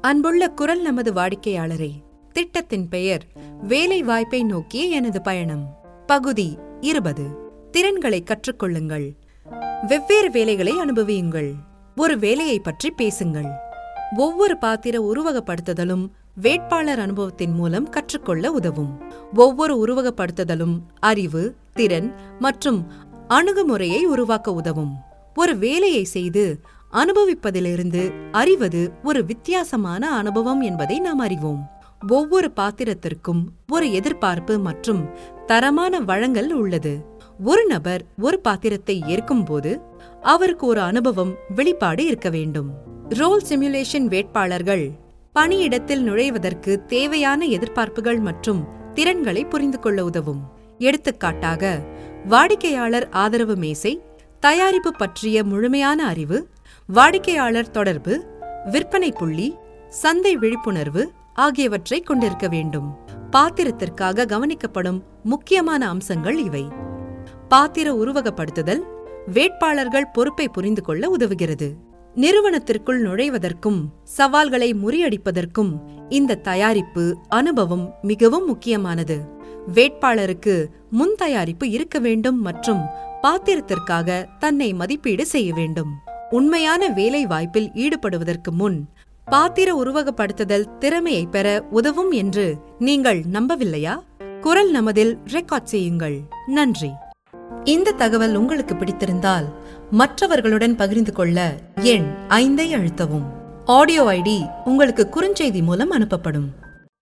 அன்புள்ள குரல் நமது வாடிக்கையாளரே திட்டத்தின் பெயர் வேலை வாய்ப்பை நோக்கிய எனது பயணம் பகுதி இருபது திறன்களை கற்றுக்கொள்ளுங்கள் வெவ்வேறு வேலைகளை அனுபவியுங்கள் ஒரு வேலையை பற்றி பேசுங்கள் ஒவ்வொரு பாத்திர உருவகப்படுத்துதலும் வேட்பாளர் அனுபவத்தின் மூலம் கற்றுக்கொள்ள உதவும் ஒவ்வொரு உருவகப்படுத்துதலும் அறிவு திறன் மற்றும் அணுகுமுறையை உருவாக்க உதவும் ஒரு வேலையை செய்து அனுபவிப்பதிலிருந்து அறிவது ஒரு வித்தியாசமான அனுபவம் என்பதை நாம் அறிவோம் ஒவ்வொரு பாத்திரத்திற்கும் ஒரு எதிர்பார்ப்பு மற்றும் தரமான வழங்கல் உள்ளது ஒரு நபர் ஒரு பாத்திரத்தை ஏற்கும்போது அவருக்கு ஒரு அனுபவம் வெளிப்பாடு இருக்க வேண்டும் ரோல் சிமுலேஷன் வேட்பாளர்கள் பணியிடத்தில் நுழைவதற்கு தேவையான எதிர்பார்ப்புகள் மற்றும் திறன்களை புரிந்து கொள்ள உதவும் எடுத்துக்காட்டாக வாடிக்கையாளர் ஆதரவு மேசை தயாரிப்பு பற்றிய முழுமையான அறிவு வாடிக்கையாளர் தொடர்பு விற்பனை புள்ளி சந்தை விழிப்புணர்வு ஆகியவற்றை கொண்டிருக்க வேண்டும் பாத்திரத்திற்காக கவனிக்கப்படும் முக்கியமான அம்சங்கள் இவை பாத்திர உருவகப்படுத்துதல் வேட்பாளர்கள் பொறுப்பை புரிந்து கொள்ள உதவுகிறது நிறுவனத்திற்குள் நுழைவதற்கும் சவால்களை முறியடிப்பதற்கும் இந்த தயாரிப்பு அனுபவம் மிகவும் முக்கியமானது வேட்பாளருக்கு முன் தயாரிப்பு இருக்க வேண்டும் மற்றும் பாத்திரத்திற்காக தன்னை மதிப்பீடு செய்ய வேண்டும் உண்மையான வேலை வாய்ப்பில் ஈடுபடுவதற்கு முன் பாத்திர உருவகப்படுத்துதல் திறமையை பெற உதவும் என்று நீங்கள் நம்பவில்லையா குரல் நமதில் ரெக்கார்ட் செய்யுங்கள் நன்றி இந்த தகவல் உங்களுக்கு பிடித்திருந்தால் மற்றவர்களுடன் பகிர்ந்து கொள்ள எண் ஐந்தை அழுத்தவும் ஆடியோ ஐடி உங்களுக்கு குறுஞ்செய்தி மூலம் அனுப்பப்படும்